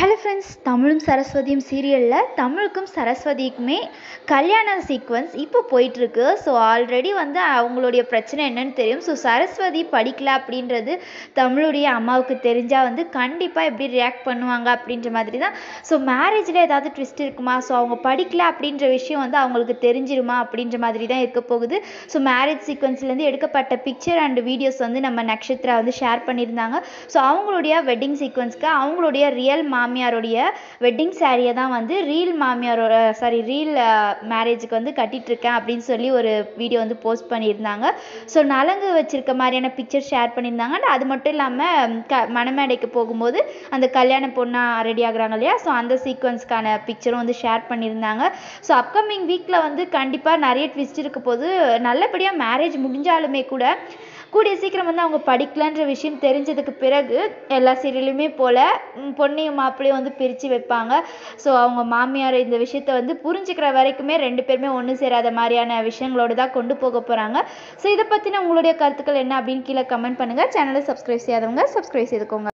hello friends தமிழும் சரஸ்வதியும் சீரியலில் தமிழுக்கும் சரஸ்வதிக்குமே கல்யாண சீக்வன்ஸ் இப்போ போயிட்டுருக்கு ஸோ ஆல்ரெடி வந்து அவங்களுடைய பிரச்சனை என்னன்னு தெரியும் ஸோ சரஸ்வதி படிக்கல அப்படின்றது தமிழுடைய அம்மாவுக்கு தெரிஞ்சால் வந்து கண்டிப்பாக எப்படி ரியாக்ட் பண்ணுவாங்க அப்படின்ற மாதிரி தான் ஸோ மேரேஜில் ஏதாவது ட்விஸ்ட் இருக்குமா ஸோ அவங்க படிக்கல அப்படின்ற விஷயம் வந்து அவங்களுக்கு தெரிஞ்சிருமா அப்படின்ற மாதிரி தான் இருக்க போகுது ஸோ மேரேஜ் சீக்வன்ஸ்லேருந்து எடுக்கப்பட்ட பிக்சர் அண்ட் வீடியோஸ் வந்து நம்ம நக்ஷத்ரா வந்து ஷேர் பண்ணியிருந்தாங்க ஸோ அவங்களுடைய வெட்டிங் சீக்வன்ஸ்க்கு அவங்களுடைய ரியல் மாமியாருடைய வெட்டிங் சாரியை தான் வந்து ரீல் மாமியாரோட சாரி ரீல் மேரேஜுக்கு வந்து கட்டிகிட்ருக்கேன் அப்படின்னு சொல்லி ஒரு வீடியோ வந்து போஸ்ட் பண்ணியிருந்தாங்க ஸோ நலங்கு வச்சுருக்க மாதிரியான பிக்சர் ஷேர் பண்ணியிருந்தாங்க and அது மட்டும் இல்லாமல் க மணமேடைக்கு போகும்போது அந்த கல்யாண பொண்ணாக ரெடி ஆகுறாங்க இல்லையா ஸோ அந்த சீக்வன்ஸ்க்கான பிக்சரும் வந்து ஷேர் பண்ணியிருந்தாங்க ஸோ அப்கமிங் வீக்கில் வந்து கண்டிப்பாக நிறைய ட்விஸ்ட் இருக்க போது நல்லபடியாக மேரேஜ் முடிஞ்சாலுமே கூட கூடிய சீக்கிரம் வந்து அவங்க படிக்கலன்ற விஷயம் தெரிஞ்சதுக்கு பிறகு எல்லா சீரியலுமே போல் பொண்ணையும் மாப்பிள்ளையும் வந்து பிரித்து வைப்பாங்க ஸோ அவங்க மாமியார் இந்த விஷயத்த வந்து புரிஞ்சுக்கிற வரைக்குமே ரெண்டு பேருமே ஒன்று சேராத மாதிரியான விஷயங்களோடு தான் கொண்டு போக போகிறாங்க ஸோ இதை பற்றின உங்களுடைய கருத்துக்கள் என்ன அப்படின்னு கீழே கமெண்ட் பண்ணுங்கள் சேனலை சப்ஸ்கிரைப் செய்யாதவங்க சப்ஸ்கிரைப் செய்துக்கோங்க